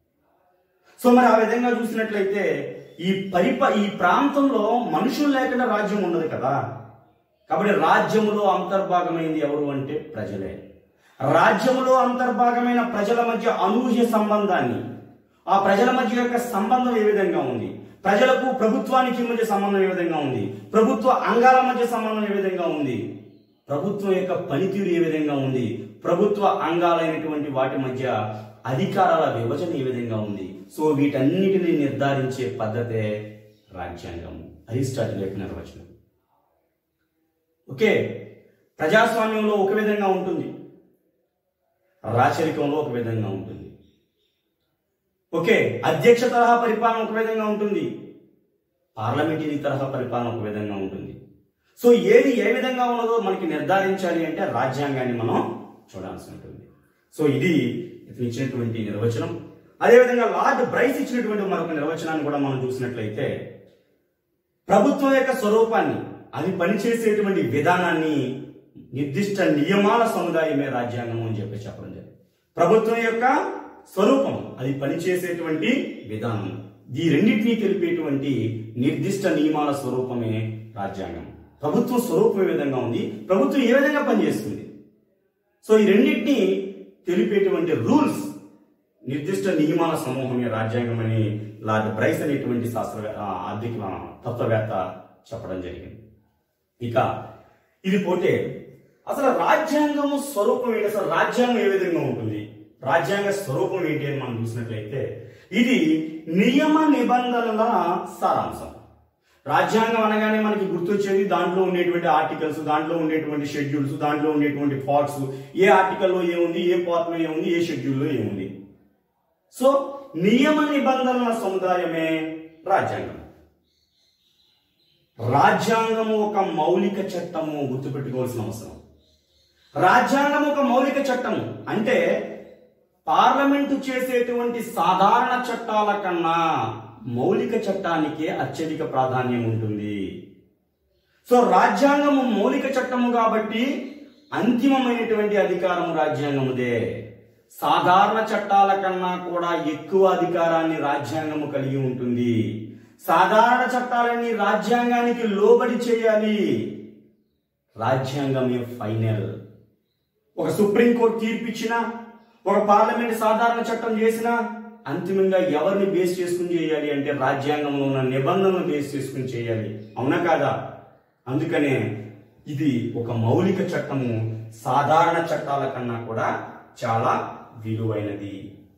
సో మరి ఆ విధంగా చూసినట్లయితే ఈ పరిప ఈ ప్రాంతంలో మనుషులు లేకుండా రాజ్యం ఉండదు కదా కాబట్టి రాజ్యములో అంతర్భాగమైంది ఎవరు అంటే ప్రజలే రాజ్యములో అంతర్భాగమైన ప్రజల మధ్య అనూహ్య సంబంధాన్ని ఆ ప్రజల మధ్య యొక్క సంబంధం ఏ విధంగా ఉంది ప్రజలకు ప్రభుత్వానికి మధ్య సంబంధం ఏ విధంగా ఉంది ప్రభుత్వ అంగాల మధ్య సంబంధం ఏ విధంగా ఉంది ప్రభుత్వం యొక్క పనితీరు ఏ విధంగా ఉంది ప్రభుత్వ అంగాలైనటువంటి వాటి మధ్య అధికారాల విభజన ఏ విధంగా ఉంది సో వీటన్నిటిని నిర్ధారించే పద్ధతే రాజ్యాంగం అరిస్టాటిల్ యొక్క నిర్వచనం ఓకే ప్రజాస్వామ్యంలో ఒక విధంగా ఉంటుంది రాచరికంలో ఒక విధంగా ఉంటుంది ఓకే అధ్యక్ష తరహా పరిపాలన ఒక విధంగా ఉంటుంది పార్లమెంటరీ తరహా పరిపాలన ఒక విధంగా ఉంటుంది సో ఏది ఏ విధంగా ఉన్నదో మనకి నిర్ధారించాలి అంటే రాజ్యాంగాన్ని మనం చూడాల్సి ఉంటుంది సో ఇది ఇతను ఇచ్చినటువంటి నిర్వచనం అదేవిధంగా లార్డ్ బ్రైస్ ఇచ్చినటువంటి మరొక నిర్వచనాన్ని కూడా మనం చూసినట్లయితే ప్రభుత్వం యొక్క స్వరూపాన్ని అది పనిచేసేటువంటి విధానాన్ని నిర్దిష్ట నియమాల సముదాయమే రాజ్యాంగం అని చెప్పి చెప్పడం జరిగింది ప్రభుత్వం యొక్క స్వరూపం అది పనిచేసేటువంటి విధానం ఈ రెండింటినీ తెలిపేటువంటి నిర్దిష్ట నియమాల స్వరూపమే రాజ్యాంగం ప్రభుత్వం స్వరూపం ఏ విధంగా ఉంది ప్రభుత్వం ఏ విధంగా పనిచేస్తుంది సో ఈ రెండింటినీ తెలిపేటువంటి రూల్స్ నిర్దిష్ట నియమాల సమూహమే రాజ్యాంగం అని లార్డ్ బ్రైస్ అనేటువంటి శాస్త్ర ఆ, ఆర్థిక ఆ, తత్వవేత్త చెప్పడం జరిగింది ఇక ఇది పోతే అసలు రాజ్యాంగము స్వరూపం ఏంటి అసలు రాజ్యాంగం ఏ విధంగా ఉంటుంది రాజ్యాంగ స్వరూపం ఏంటి అని మనం చూసినట్లయితే ఇది నియమ నిబంధనల సారాంశం రాజ్యాంగం అనగానే మనకి గుర్తొచ్చేది దాంట్లో ఉండేటువంటి ఆర్టికల్స్ దాంట్లో ఉండేటువంటి షెడ్యూల్స్ దాంట్లో ఉండేటువంటి పార్ట్స్ ఏ ఆర్టికల్లో ఏముంది ఏ పార్ట్ లో ఏముంది ఏ షెడ్యూల్లో ఏముంది సో నియమ నిబంధనల సముదాయమే రాజ్యాంగం రాజ్యాంగము ఒక మౌలిక చట్టము గుర్తుపెట్టుకోవాల్సిన అవసరం రాజ్యాంగం ఒక మౌలిక చట్టము అంటే పార్లమెంటు చేసేటువంటి సాధారణ చట్టాల కన్నా మౌలిక చట్టానికే అత్యధిక ప్రాధాన్యం ఉంటుంది సో రాజ్యాంగము మౌలిక చట్టము కాబట్టి అంతిమమైనటువంటి అధికారం రాజ్యాంగముదే సాధారణ చట్టాల కన్నా కూడా ఎక్కువ అధికారాన్ని రాజ్యాంగము కలిగి ఉంటుంది సాధారణ చట్టాలన్నీ రాజ్యాంగానికి లోబడి చేయాలి రాజ్యాంగమే ఫైనల్ ఒక సుప్రీంకోర్టు తీర్పు ఇచ్చినా ఒక పార్లమెంట్ సాధారణ చట్టం చేసినా అంతిమంగా ఎవరిని బేస్ చేసుకుని చేయాలి అంటే రాజ్యాంగంలో ఉన్న నిబంధనలను బేస్ చేసుకుని చేయాలి అవునా కాదా అందుకనే ఇది ఒక మౌలిక చట్టము సాధారణ చట్టాల కన్నా కూడా చాలా విలువైనది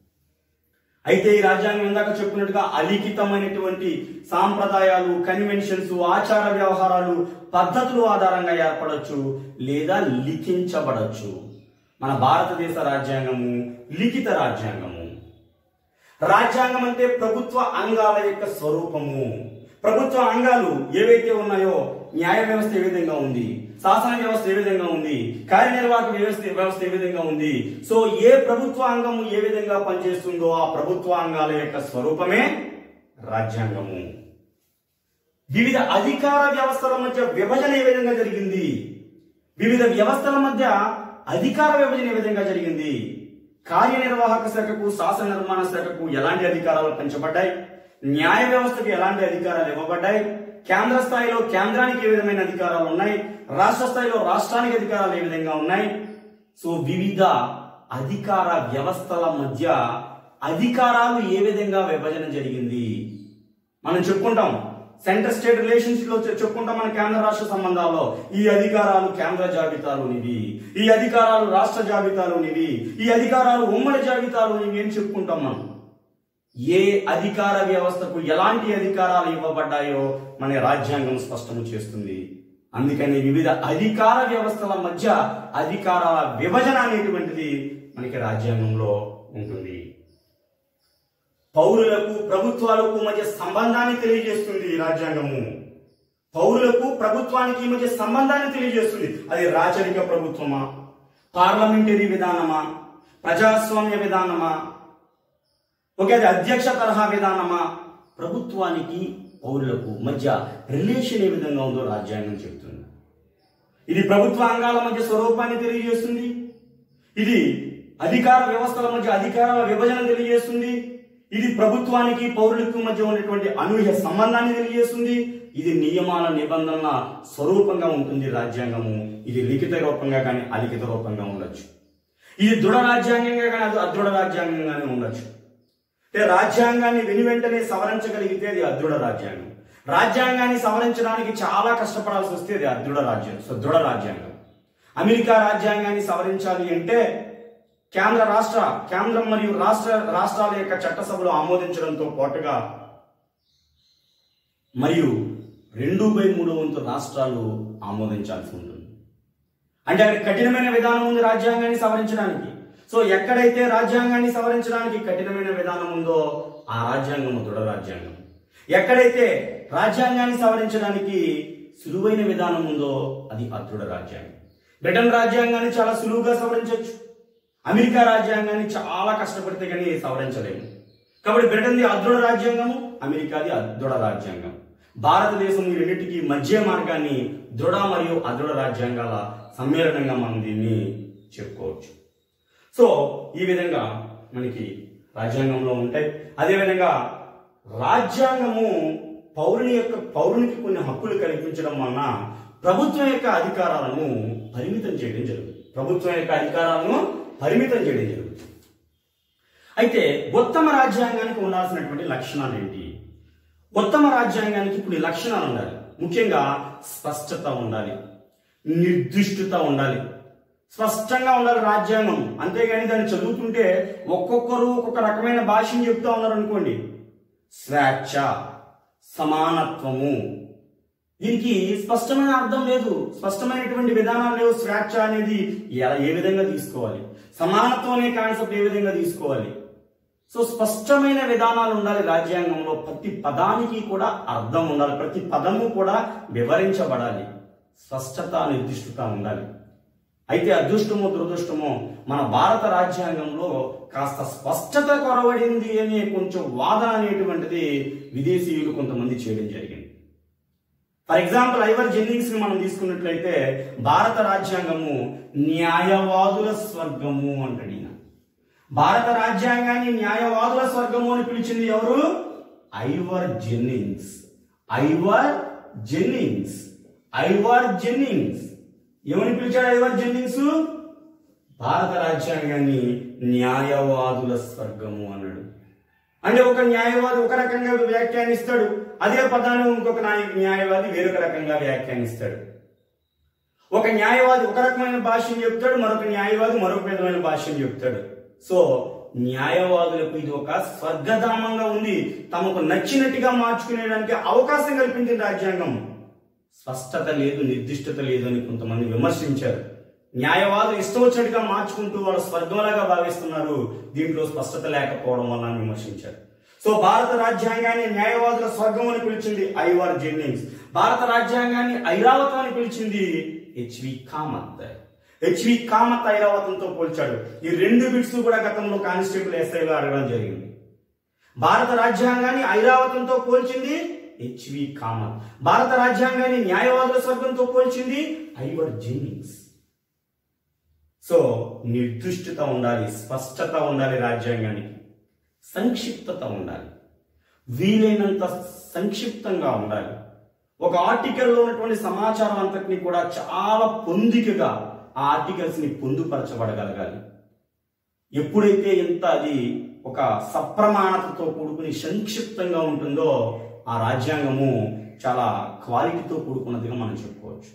అయితే ఈ రాజ్యాంగం ఇందాక చెప్పుకున్నట్టుగా అలిఖితమైనటువంటి సాంప్రదాయాలు కన్వెన్షన్స్ ఆచార వ్యవహారాలు పద్ధతులు ఆధారంగా ఏర్పడవచ్చు లేదా లిఖించబడచ్చు మన భారతదేశ రాజ్యాంగము లిఖిత రాజ్యాంగము రాజ్యాంగం అంటే ప్రభుత్వ అంగాల యొక్క స్వరూపము ప్రభుత్వ అంగాలు ఏవైతే ఉన్నాయో న్యాయ వ్యవస్థ ఏ విధంగా ఉంది శాసన వ్యవస్థ ఏ విధంగా ఉంది కార్యనిర్వాహక వ్యవస్థ వ్యవస్థ ఏ విధంగా ఉంది సో ఏ ప్రభుత్వ అంగము ఏ విధంగా పనిచేస్తుందో ఆ ప్రభుత్వ అంగాల యొక్క స్వరూపమే రాజ్యాంగము వివిధ అధికార వ్యవస్థల మధ్య విభజన ఏ విధంగా జరిగింది వివిధ వ్యవస్థల మధ్య అధికార విభజన ఏ విధంగా జరిగింది కార్యనిర్వాహక శాఖకు శాసన నిర్మాణ శాఖకు ఎలాంటి అధికారాలు పెంచబడ్డాయి న్యాయ వ్యవస్థకు ఎలాంటి అధికారాలు ఇవ్వబడ్డాయి కేంద్ర స్థాయిలో కేంద్రానికి ఏ విధమైన అధికారాలు ఉన్నాయి రాష్ట్ర స్థాయిలో రాష్ట్రానికి అధికారాలు ఏ విధంగా ఉన్నాయి సో వివిధ అధికార వ్యవస్థల మధ్య అధికారాలు ఏ విధంగా విభజన జరిగింది మనం చెప్పుకుంటాం సెంటర్ స్టేట్ రిలేషన్స్ లో చె- చెప్పుకుంటాం మన కేంద్ర రాష్ట్ర సంబంధాల్లో ఈ అధికారాలు కేంద్ర జాబితాలోనివి ఈ అధికారాలు రాష్ట్ర జాబితాలోనివి ఈ అధికారాలు ఉమ్మడి జాబితాలోనివి అని చెప్పుకుంటాం మనం ఏ అధికార వ్యవస్థకు ఎలాంటి అధికారాలు ఇవ్వబడ్డాయో మన రాజ్యాంగం స్పష్టం చేస్తుంది అందుకని వివిధ అధికార వ్యవస్థల మధ్య అధికారాల విభజన అనేటువంటిది మనకి రాజ్యాంగంలో ఉంటుంది పౌరులకు ప్రభుత్వాలకు మధ్య సంబంధాన్ని తెలియజేస్తుంది ఈ రాజ్యాంగము పౌరులకు ప్రభుత్వానికి మధ్య సంబంధాన్ని తెలియజేస్తుంది అది రాచరిక ప్రభుత్వమా పార్లమెంటరీ విధానమా ప్రజాస్వామ్య విధానమా ఓకే అది అధ్యక్ష తరహా విధానమా ప్రభుత్వానికి పౌరులకు మధ్య రిలేషన్ ఏ విధంగా ఉందో రాజ్యాంగం చెబుతుంది ఇది ప్రభుత్వ అంగాల మధ్య స్వరూపాన్ని తెలియజేస్తుంది ఇది అధికార వ్యవస్థల మధ్య అధికారాల విభజన తెలియజేస్తుంది ఇది ప్రభుత్వానికి పౌరులకు మధ్య ఉన్నటువంటి అనూహ్య సంబంధాన్ని తెలియజేస్తుంది ఇది నియమాల నిబంధనల స్వరూపంగా ఉంటుంది రాజ్యాంగము ఇది లిఖిత రూపంగా కానీ అలిఖిత రూపంగా ఉండొచ్చు ఇది దృఢ రాజ్యాంగంగా కానీ అది అదృఢ రాజ్యాంగంగానే ఉండొచ్చు అంటే రాజ్యాంగాన్ని విని వెంటనే సవరించగలిగితే అది అదృఢ రాజ్యాంగం రాజ్యాంగాన్ని సవరించడానికి చాలా కష్టపడాల్సి వస్తే అది అదృఢ రాజ్యం సో దృఢ రాజ్యాంగం అమెరికా రాజ్యాంగాన్ని సవరించాలి అంటే కేంద్ర రాష్ట్ర కేంద్రం మరియు రాష్ట్ర రాష్ట్రాల యొక్క చట్టసభలు ఆమోదించడంతో పాటుగా మరియు రెండు బై మూడు వంతు రాష్ట్రాలు ఆమోదించాల్సి ఉంటుంది అంటే అక్కడ కఠినమైన విధానం ఉంది రాజ్యాంగాన్ని సవరించడానికి సో ఎక్కడైతే రాజ్యాంగాన్ని సవరించడానికి కఠినమైన విధానం ఉందో ఆ రాజ్యాంగం దృఢ రాజ్యాంగం ఎక్కడైతే రాజ్యాంగాన్ని సవరించడానికి సులువైన విధానం ఉందో అది అదృఢ రాజ్యాంగం బ్రిటన్ రాజ్యాంగాన్ని చాలా సులువుగా సవరించవచ్చు అమెరికా రాజ్యాంగాన్ని చాలా కష్టపడితే కానీ సవరించలేము కాబట్టి బ్రిటన్ది అదృఢ రాజ్యాంగము అమెరికాది అదృఢ రాజ్యాంగం భారతదేశం ఈ రెండింటికి మధ్య మార్గాన్ని దృఢ మరియు అదృఢ రాజ్యాంగాల సమ్మేళనంగా మనం దీన్ని చెప్పుకోవచ్చు సో ఈ విధంగా మనకి రాజ్యాంగంలో ఉంటాయి అదేవిధంగా రాజ్యాంగము పౌరుని యొక్క పౌరునికి కొన్ని హక్కులు కల్పించడం వలన ప్రభుత్వం యొక్క అధికారాలను పరిమితం చేయడం జరుగుతుంది ప్రభుత్వం యొక్క అధికారాలను పరిమితం చేయడం జరుగుతుంది అయితే ఉత్తమ రాజ్యాంగానికి ఉండాల్సినటువంటి లక్షణాలు ఏంటి ఉత్తమ రాజ్యాంగానికి ఇప్పుడు ఈ లక్షణాలు ఉండాలి ముఖ్యంగా స్పష్టత ఉండాలి నిర్దిష్టత ఉండాలి స్పష్టంగా ఉండాలి రాజ్యాంగం అంతేగాని దాన్ని చదువుతుంటే ఒక్కొక్కరు ఒక్కొక్క రకమైన భాషను చెప్తా ఉన్నారు అనుకోండి స్వేచ్ఛ సమానత్వము దీనికి స్పష్టమైన అర్థం లేదు స్పష్టమైనటువంటి విధానాలు లేవు స్వేచ్ఛ అనేది ఎలా ఏ విధంగా తీసుకోవాలి సమానత్వం అనే కాన్సెప్ట్ ఏ విధంగా తీసుకోవాలి సో స్పష్టమైన విధానాలు ఉండాలి రాజ్యాంగంలో ప్రతి పదానికి కూడా అర్థం ఉండాలి ప్రతి పదము కూడా వివరించబడాలి స్పష్టత నిర్దిష్టత ఉండాలి అయితే అదృష్టమో దురదృష్టమో మన భారత రాజ్యాంగంలో కాస్త స్పష్టత కొరవడింది అనే కొంచెం వాదన అనేటువంటిది విదేశీయులు కొంతమంది చేయడం జరిగింది ఫర్ ఎగ్జాంపుల్ ఐవర్ జెన్నింగ్స్ ని మనం తీసుకున్నట్లయితే భారత రాజ్యాంగము న్యాయవాదుల స్వర్గము అంటాడు ఈయన భారత రాజ్యాంగాన్ని న్యాయవాదుల స్వర్గము అని పిలిచింది ఎవరు Ivor Jennings Ivor Jennings Ivor Jennings ఏమని పిలిచాడు ఐవర్ జెన్నింగ్స్ భారత రాజ్యాంగాన్ని న్యాయవాదుల స్వర్గము అన్నాడు అంటే ఒక న్యాయవాది ఒక రకంగా వ్యాఖ్యానిస్తాడు అదే పదాన్ని ఇంకొక న్యాయ- న్యాయవాది వేరొక రకంగా వ్యాఖ్యానిస్తాడు ఒక న్యాయవాది ఒక రకమైన భాషను చెప్తాడు మరొక న్యాయవాది మరొక విధమైన భాషను చెప్తాడు సో న్యాయవాదులకు ఇది ఒక స్వర్గధామంగా ఉంది తమకు నచ్చినట్టుగా మార్చుకునేదానికి అవకాశం కల్పించింది రాజ్యాంగం స్పష్టత లేదు నిర్దిష్టత లేదు అని కొంతమంది విమర్శించారు న్యాయవాదులు ఇష్టం వచ్చినట్టుగా మార్చుకుంటూ వాళ్ళు స్వర్గంలాగా భావిస్తున్నారు దీంట్లో స్పష్టత లేకపోవడం వల్ల అని విమర్శించారు సో భారత రాజ్యాంగాన్ని న్యాయవాదుల స్వర్గం అని పిలిచింది ఐవర్ జెన్నింగ్స్ భారత రాజ్యాంగాన్ని ఐరావతం అని పిలిచింది హెచ్వి కామత్ హెచ్వి కామత్ ఐరావతంతో పోల్చాడు ఈ రెండు బిట్స్ కూడా గతంలో కానిస్టేబుల్ ఎస్ఐలో అడగడం జరిగింది భారత రాజ్యాంగాన్ని ఐరావతంతో పోల్చింది హెచ్వి కామత్ భారత రాజ్యాంగాన్ని న్యాయవాదుల స్వర్గంతో పోల్చింది ఐవర్ జెన్నింగ్స్ సో నిర్దిష్టత ఉండాలి స్పష్టత ఉండాలి రాజ్యాంగానికి సంక్షిప్తత ఉండాలి వీలైనంత సంక్షిప్తంగా ఉండాలి ఒక ఆర్టికల్లో ఉన్నటువంటి సమాచారం అంతటిని కూడా చాలా పొందికగా ఆ ఆర్టికల్స్ ని పొందుపరచబడగలగాలి ఎప్పుడైతే ఇంత అది ఒక సప్రమాణతతో కూడుకుని సంక్షిప్తంగా ఉంటుందో ఆ రాజ్యాంగము చాలా క్వాలిటీతో కూడుకున్నదిగా మనం చెప్పుకోవచ్చు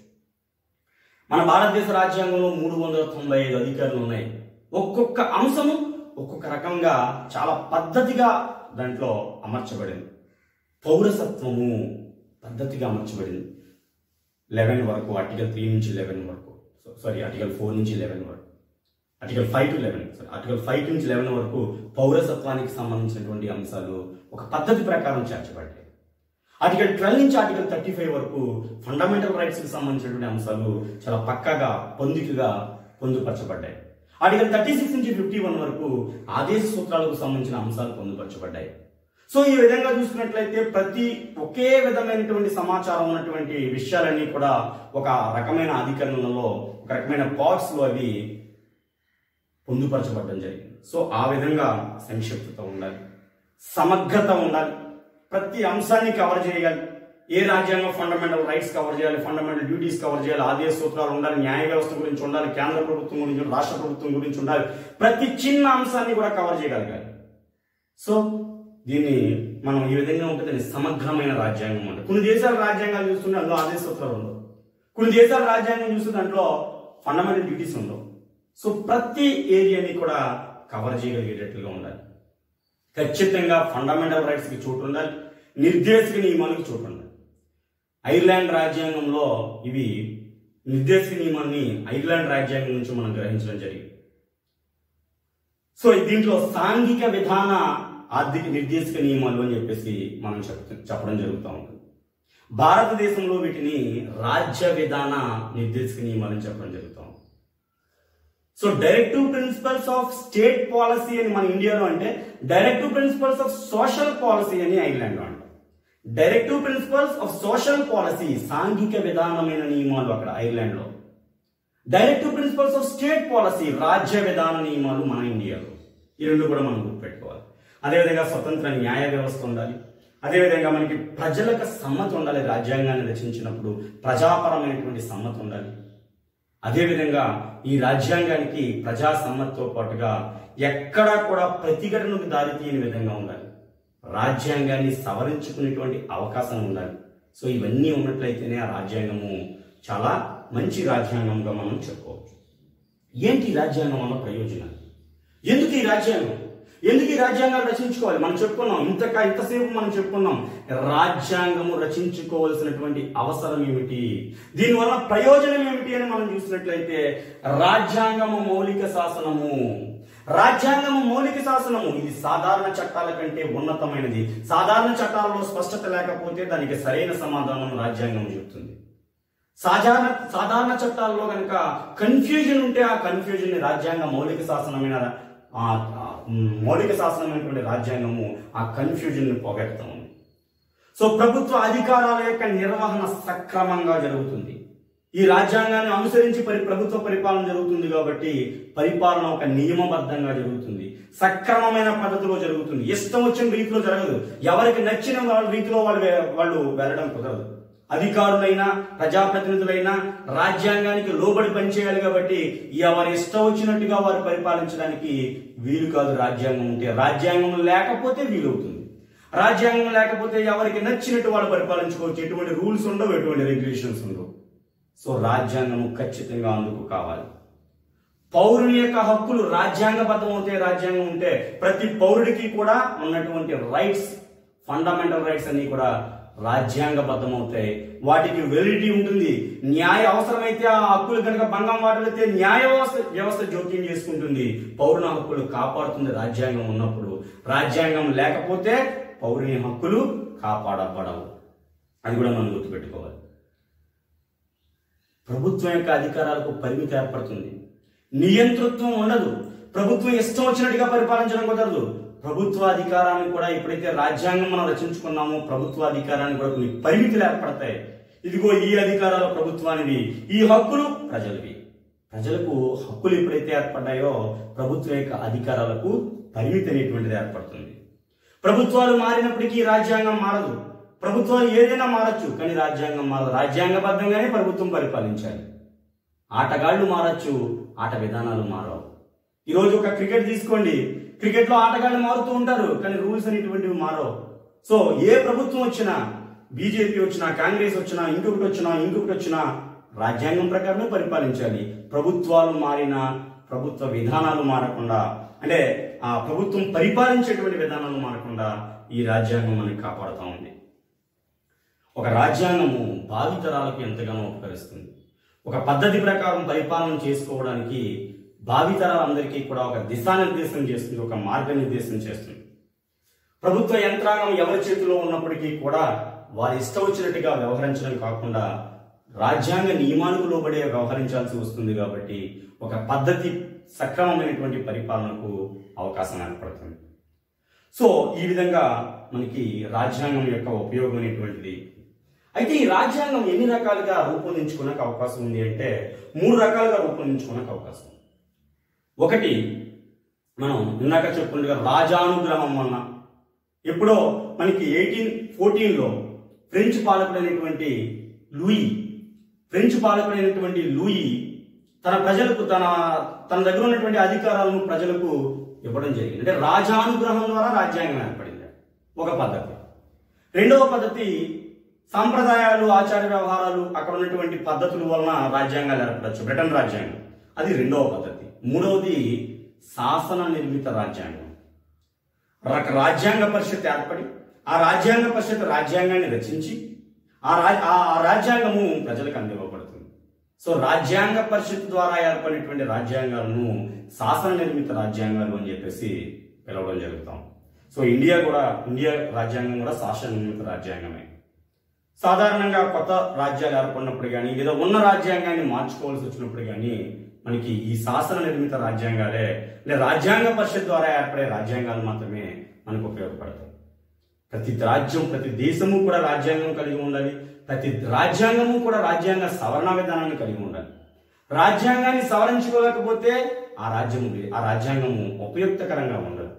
మన భారతదేశ రాజ్యాంగంలో మూడు వందల తొంభై ఐదు అధికారులు ఉన్నాయి ఒక్కొక్క అంశము ఒక్కొక్క రకంగా చాలా పద్ధతిగా దాంట్లో అమర్చబడింది పౌరసత్వము పద్ధతిగా అమర్చబడింది లెవెన్ వరకు ఆర్టికల్ త్రీ నుంచి లెవెన్ వరకు సారీ ఆర్టికల్ ఫోర్ నుంచి లెవెన్ వరకు article five to eleven sorry article five నుంచి లెవెన్ వరకు పౌరసత్వానికి సంబంధించినటువంటి అంశాలు ఒక పద్ధతి ప్రకారం చేర్చబడ్డాయి ఆర్టికల్ ట్వెల్వ్ నుంచి ఆర్టికల్ థర్టీ ఫైవ్ వరకు ఫండమెంటల్ రైట్స్ కి సంబంధించినటువంటి అంశాలు చాలా పక్కాగా పొందికగా పొందుపరచబడ్డాయి ఆర్టికల్ థర్టీ సిక్స్ నుంచి ఫిఫ్టీ వన్ వరకు ఆదేశ సూత్రాలకు సంబంధించిన అంశాలు పొందుపరచబడ్డాయి సో ఈ విధంగా చూసుకున్నట్లయితే ప్రతి ఒకే విధమైనటువంటి సమాచారం ఉన్నటువంటి విషయాలన్నీ కూడా ఒక రకమైన అధికరణలో ఒక రకమైన పార్ట్స్ లో అవి పొందుపరచబడడం జరిగింది సో ఆ విధంగా సంక్షిప్తత ఉండాలి సమగ్రత ఉండాలి ప్రతి అంశాన్ని కవర్ చేయాలి ఏ రాజ్యాంగం ఫండమెంటల్ రైట్స్ కవర్ చేయాలి ఫండమెంటల్ డ్యూటీస్ కవర్ చేయాలి ఆదేశ సూత్రాలు ఉండాలి న్యాయ వ్యవస్థ గురించి ఉండాలి కేంద్ర ప్రభుత్వం గురించి రాష్ట్ర ప్రభుత్వం గురించి ఉండాలి ప్రతి చిన్న అంశాన్ని కూడా కవర్ చేయగలగాలి సో దీన్ని మనం ఈ విధంగా ఉంటుంది సమగ్రమైన రాజ్యాంగం అంటే కొన్ని దేశాల రాజ్యాంగాలు చూస్తుంటే అందులో ఆదేశ సూత్రాలు ఉండవు కొన్ని దేశాల రాజ్యాంగం చూస్తే దాంట్లో ఫండమెంటల్ డ్యూటీస్ ఉండవు సో ప్రతి ఏరియాని కూడా కవర్ చేయగలిగేటట్లుగా ఉండాలి ఖచ్చితంగా ఫండమెంటల్ రైట్స్ కి చోటు ఉండాలి నిర్దేశక నియమాలకు చోటు ఉండాలి ఐర్లాండ్ రాజ్యాంగంలో ఇవి నిర్దేశక నియమాన్ని ఐర్లాండ్ రాజ్యాంగం నుంచి మనం గ్రహించడం జరిగింది సో దీంట్లో సాంఘిక విధాన ఆర్థిక నిర్దేశక నియమాలు అని చెప్పేసి మనం చెప్ చెప్పడం జరుగుతూ ఉంటుంది భారతదేశంలో వీటిని రాజ్య విధాన నిర్దేశక నియమాలు అని చెప్పడం జరుగుతూ ఉంది so directive principles of state policy అని మన ఇండియాలో అంటే directive principles of social policy అని ఐర్లాండ్లో అంటాం directive principles of social policy సాంఘిక విధానమైన నియమాలు అక్కడ ఐర్లాండ్లో directive principles of state policy రాజ్య విధాన నియమాలు మన ఇండియాలో ఈ రెండు కూడా మనం గుర్తుపెట్టుకోవాలి అదేవిధంగా స్వతంత్ర న్యాయ వ్యవస్థ ఉండాలి అదేవిధంగా మనకి ప్రజలకు సమ్మతి ఉండాలి రాజ్యాంగాన్ని రచించినప్పుడు ప్రజాపరమైనటువంటి సమ్మతి ఉండాలి అదేవిధంగా ఈ రాజ్యాంగానికి ప్రజా సమ్మతితో పాటుగా ఎక్కడా కూడా ప్రతిఘటనకు దారితీయని విధంగా ఉండాలి రాజ్యాంగాన్ని సవరించుకునేటువంటి అవకాశం ఉండాలి సో ఇవన్నీ ఉన్నట్లయితేనే ఆ రాజ్యాంగము చాలా మంచి రాజ్యాంగంగా మనం చెప్పుకోవచ్చు ఏంటి ఈ రాజ్యాంగం వల్ల ప్రయోజనాలు ఎందుకు ఈ రాజ్యాంగం ఎందుకు ఈ రాజ్యాంగాలు రచించుకోవాలి మనం చెప్పుకున్నాం ఇంతక ఇంతసేపు మనం చెప్పుకున్నాం రాజ్యాంగము రచించుకోవాల్సినటువంటి అవసరం ఏమిటి దీనివల్ల ప్రయోజనం ఏమిటి అని మనం చూసినట్లయితే రాజ్యాంగము మౌలిక శాసనము రాజ్యాంగము మౌలిక శాసనము ఇది సాధారణ చట్టాల కంటే ఉన్నతమైనది సాధారణ చట్టాలలో స్పష్టత లేకపోతే దానికి సరైన సమాధానం రాజ్యాంగం చెప్తుంది సాధారణ సాధారణ చట్టాల్లో కనుక కన్ఫ్యూజన్ ఉంటే ఆ కన్ఫ్యూజన్ ని రాజ్యాంగ మౌలిక శాసనమైన ఆ, ఆ, మ్, మౌలిక శాసనమైనటువంటి రాజ్యాంగము ఆ కన్ఫ్యూజన్ ని పోగొడతా ఉంది సో ప్రభుత్వ అధికారాల యొక్క నిర్వహణ సక్రమంగా జరుగుతుంది ఈ రాజ్యాంగాన్ని అనుసరించి పరి ప్రభుత్వ పరిపాలన జరుగుతుంది కాబట్టి పరిపాలన ఒక నియమబద్ధంగా జరుగుతుంది సక్రమమైన పద్ధతిలో జరుగుతుంది ఇష్టం వచ్చిన రీతిలో జరగదు ఎవరికి నచ్చిన వాళ్ళ రీతిలో వాళ్ళు వే- వాళ్ళు వెళ్ళడం కుదరదు అధికారులైనా ప్రజాప్రతినిధులైనా రాజ్యాంగానికి లోబడి పనిచేయాలి కాబట్టి ఎవరి ఇష్టం వచ్చినట్టుగా వారు పరిపాలించడానికి వీలు కాదు రాజ్యాంగం ఉంటే రాజ్యాంగం లేకపోతే వీలవుతుంది రాజ్యాంగం లేకపోతే ఎవరికి నచ్చినట్టు వాళ్ళు పరిపాలించుకోవచ్చు ఎటువంటి రూల్స్ ఉండవు ఎటువంటి రెగ్యులేషన్స్ ఉండవు సో రాజ్యాంగం ఖచ్చితంగా అందుకు కావాలి పౌరుని యొక్క హక్కులు రాజ్యాంగబద్ధం అవుతే రాజ్యాంగం ఉంటే ప్రతి పౌరుడికి కూడా ఉన్నటువంటి రైట్స్ ఫండమెంటల్ రైట్స్ అన్ని కూడా రాజ్యాంగబద్ధం అవుతాయి వాటికి వెలిడిటీ ఉంటుంది న్యాయ అవసరమైతే ఆ హక్కులు కనుక భంగం వాటిల్లితే న్యాయ వ్యవస్థ వ్యవస్థ జోక్యం చేసుకుంటుంది పౌరుని హక్కులు కాపాడుతుంది రాజ్యాంగం ఉన్నప్పుడు రాజ్యాంగం లేకపోతే పౌరుని హక్కులు కాపాడబడవు అది కూడా మనం గుర్తుపెట్టుకోవాలి ప్రభుత్వం యొక్క అధికారాలకు పరిమితి ఏర్పడుతుంది నియంతృత్వం ఉండదు ప్రభుత్వం ఇష్టం వచ్చినట్టుగా పరిపాలించడం కుదరదు ప్రభుత్వ అధికారాన్ని కూడా ఎప్పుడైతే రాజ్యాంగం మనం రచించుకున్నామో ప్రభుత్వ అధికారానికి కూడా కొన్ని పరిమితులు ఏర్పడతాయి ఇదిగో ఈ అధికారాలు ప్రభుత్వానివి ఈ హక్కులు ప్రజలవి ప్రజలకు హక్కులు ఎప్పుడైతే ఏర్పడ్డాయో ప్రభుత్వం యొక్క అధికారాలకు పరిమితి అనేటువంటిది ఏర్పడుతుంది ప్రభుత్వాలు మారినప్పటికీ రాజ్యాంగం మారదు ప్రభుత్వాలు ఏదైనా మారచ్చు కానీ రాజ్యాంగం మారదు రాజ్యాంగబద్ధంగానే ప్రభుత్వం పరిపాలించాలి ఆటగాళ్లు మారచ్చు ఆట విధానాలు మారవు ఈరోజు ఒక క్రికెట్ తీసుకోండి క్రికెట్ లో ఆటగాళ్లు మారుతూ ఉంటారు కానీ రూల్స్ అనేటువంటివి మారవు సో ఏ ప్రభుత్వం వచ్చినా బీజేపీ వచ్చినా కాంగ్రెస్ వచ్చినా ఇంకొకటి వచ్చినా ఇంకొకటి వచ్చినా రాజ్యాంగం ప్రకారమే పరిపాలించాలి ప్రభుత్వాలు మారినా ప్రభుత్వ విధానాలు మారకుండా అంటే ఆ ప్రభుత్వం పరిపాలించేటువంటి విధానాలు మారకుండా ఈ రాజ్యాంగం మనకి కాపాడుతూ ఉంది ఒక రాజ్యాంగము భావితరాలకు ఎంతగానో ఉపకరిస్తుంది ఒక పద్ధతి ప్రకారం పరిపాలన చేసుకోవడానికి భావితరాలందరికీ కూడా ఒక దిశానిర్దేశం చేస్తుంది ఒక మార్గనిర్దేశం చేస్తుంది ప్రభుత్వ యంత్రాంగం ఎవరి చేతిలో ఉన్నప్పటికీ కూడా వారి ఇష్టం వచ్చినట్టుగా వ్యవహరించడం కాకుండా రాజ్యాంగ నియమాలకు లోబడే వ్యవహరించాల్సి వస్తుంది కాబట్టి ఒక పద్ధతి సక్రమమైనటువంటి పరిపాలనకు అవకాశం ఏర్పడుతుంది సో ఈ విధంగా మనకి రాజ్యాంగం యొక్క ఉపయోగం అనేటువంటిది అయితే ఈ రాజ్యాంగం ఎన్ని రకాలుగా రూపొందించుకోవడానికి అవకాశం ఉంది అంటే మూడు రకాలుగా రూపొందించుకోవడానికి అవకాశం ఉంది ఒకటి మనం ఇందాక చెప్పుకున్నట్టుగా రాజానుగ్రహం వలన ఎప్పుడో మనకి ఎయిటీన్ ఫోర్టీన్లో ఫ్రెంచ్ పాలకుడైనటువంటి లూయి ఫ్రెంచ్ పాలకుడైనటువంటి లూయి తన ప్రజలకు తన తన దగ్గర ఉన్నటువంటి అధికారాలను ప్రజలకు ఇవ్వడం జరిగింది అంటే రాజానుగ్రహం ద్వారా రాజ్యాంగం ఏర్పడింది ఒక పద్ధతి రెండవ పద్ధతి సాంప్రదాయాలు ఆచార వ్యవహారాలు అక్కడ ఉన్నటువంటి పద్ధతుల వలన రాజ్యాంగాలు ఏర్పడచ్చు బ్రిటన్ రాజ్యాంగం అది రెండవ పద్ధతి మూడవది శాసన నిర్మిత రాజ్యాంగం రక రాజ్యాంగ పరిషత్ ఏర్పడి ఆ రాజ్యాంగ పరిషత్ రాజ్యాంగాన్ని రచించి ఆ రా ఆ ఆ రాజ్యాంగము ప్రజలకు అందివ్వబడుతుంది సో రాజ్యాంగ పరిషత్ ద్వారా ఏర్పడినటువంటి రాజ్యాంగాలను శాసన నిర్మిత రాజ్యాంగాలు అని చెప్పేసి పిలవడం జరుగుతాం సో ఇండియా కూడా ఇండియా రాజ్యాంగం కూడా శాసన నిర్మిత రాజ్యాంగమే సాధారణంగా కొత్త రాజ్యాలు ఏర్పడినప్పుడు కానీ లేదా ఉన్న రాజ్యాంగాన్ని మార్చుకోవాల్సి వచ్చినప్పుడు కానీ మనకి ఈ శాసన నిర్మిత రాజ్యాంగాలే లేదా రాజ్యాంగ పరిషత్ ద్వారా ఏర్పడే రాజ్యాంగాలు మాత్రమే మనకు ఉపయోగపడతాయి ప్రతి రాజ్యం ప్రతి దేశము కూడా రాజ్యాంగం కలిగి ఉండాలి ప్రతి రాజ్యాంగము కూడా రాజ్యాంగ సవరణ విధానాన్ని కలిగి ఉండాలి రాజ్యాంగాన్ని సవరించుకోలేకపోతే ఆ రాజ్యము ఆ రాజ్యాంగము ఉపయుక్తకరంగా ఉండదు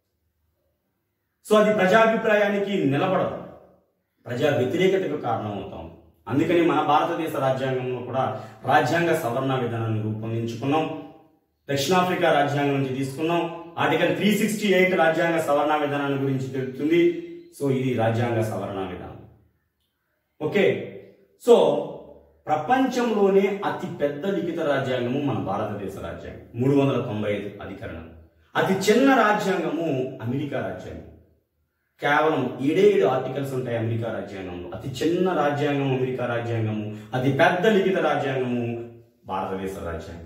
సో అది ప్రజాభిప్రాయానికి నిలబడదు ప్రజా వ్యతిరేకతకు కారణమవుతాం అందుకని మన భారతదేశ రాజ్యాంగంలో కూడా రాజ్యాంగ సవరణ విధానాన్ని రూపొందించుకున్నాం దక్షిణాఫ్రికా రాజ్యాంగం నుంచి తీసుకున్నాం ఆర్టికల్ త్రీ సిక్స్టీ ఎయిట్ రాజ్యాంగ సవరణ విధానాన్ని గురించి తెలుపుతుంది సో ఇది రాజ్యాంగ సవరణ విధానం ఓకే సో ప్రపంచంలోనే అతి పెద్ద లిఖిత రాజ్యాంగము మన భారతదేశ రాజ్యాంగం మూడు వందల తొంభై ఐదు అధికరణం అతి చిన్న రాజ్యాంగము అమెరికా రాజ్యాంగం కేవలం ఏడే ఏడు ఆర్టికల్స్ ఉంటాయి అమెరికా రాజ్యాంగంలో అతి చిన్న రాజ్యాంగం అమెరికా రాజ్యాంగము అతి పెద్ద లిఖిత రాజ్యాంగము భారతదేశ రాజ్యాంగం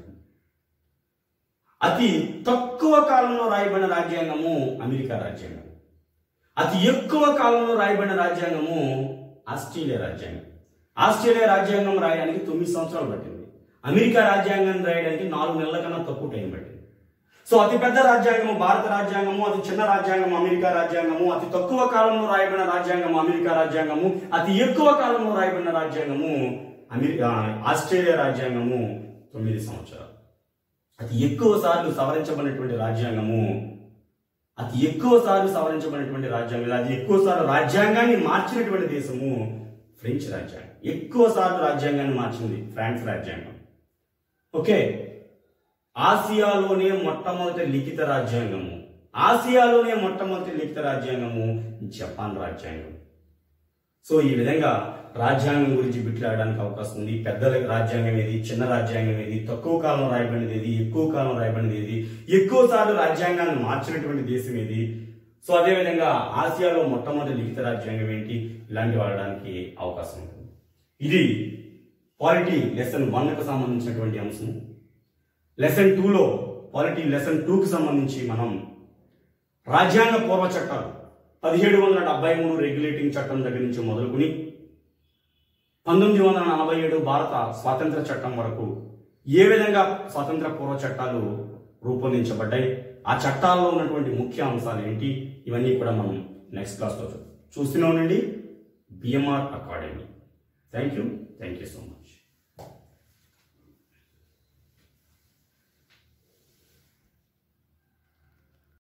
అతి తక్కువ కాలంలో రాయబడిన రాజ్యాంగము అమెరికా రాజ్యాంగం అతి ఎక్కువ కాలంలో రాయబడిన రాజ్యాంగము ఆస్ట్రేలియా రాజ్యాంగం ఆస్ట్రేలియా రాజ్యాంగం రాయడానికి తొమ్మిది సంవత్సరాలు పట్టింది అమెరికా రాజ్యాంగం రాయడానికి నాలుగు నెలల కన్నా తక్కువ టైం పట్టింది సో అతి పెద్ద రాజ్యాంగము భారత రాజ్యాంగము అతి చిన్న రాజ్యాంగం అమెరికా రాజ్యాంగము అతి తక్కువ కాలంలో రాయబడిన రాజ్యాంగం అమెరికా రాజ్యాంగము అతి ఎక్కువ కాలంలో రాయబడిన రాజ్యాంగము అమెరికా ఆస్ట్రేలియా రాజ్యాంగము తొమ్మిది సంవత్సరాలు అతి ఎక్కువ సార్లు సవరించబడినటువంటి రాజ్యాంగము అతి ఎక్కువ సార్లు సవరించబడినటువంటి రాజ్యాంగం అతి ఎక్కువ సార్లు రాజ్యాంగాన్ని మార్చినటువంటి దేశము ఫ్రెంచ్ రాజ్యాంగం ఎక్కువ సార్లు రాజ్యాంగాన్ని మార్చింది ఫ్రాన్స్ రాజ్యాంగం ఓకే ఆసియాలోనే మొట్టమొదటి లిఖిత రాజ్యాంగము ఆసియాలోనే మొట్టమొదటి లిఖిత రాజ్యాంగము జపాన్ రాజ్యాంగం సో ఈ విధంగా రాజ్యాంగం గురించి బిట్లాడడానికి అవకాశం ఉంది పెద్ద రాజ్యాంగం ఏది చిన్న రాజ్యాంగం ఏది తక్కువ కాలం రాయబడినది ఏది ఎక్కువ కాలం రాయబడినది ఏది ఎక్కువ సార్లు రాజ్యాంగాన్ని మార్చినటువంటి దేశం ఏది సో అదే విధంగా ఆసియాలో మొట్టమొదటి లిఖిత రాజ్యాంగం ఏంటి ఇలాంటి వాడడానికి అవకాశం ఉంటుంది ఇది పాలిటీ లెసన్ వన్కు సంబంధించినటువంటి అంశం లెసన్ టూలో పాలిటీ లెసన్ టూకి సంబంధించి మనం రాజ్యాంగ పూర్వ చట్టాలు పదిహేడు వందల డెబ్బై మూడు రెగ్యులేటింగ్ చట్టం దగ్గర నుంచి మొదలుకుని పంతొమ్మిది వందల నలభై ఏడు భారత స్వాతంత్ర చట్టం వరకు ఏ విధంగా స్వాతంత్ర పూర్వ చట్టాలు రూపొందించబడ్డాయి ఆ చట్టాల్లో ఉన్నటువంటి ముఖ్య అంశాలు ఏంటి ఇవన్నీ కూడా మనం నెక్స్ట్ క్లాస్లో చూస్తూనే ఉండండి BMR academy thank you thank you so much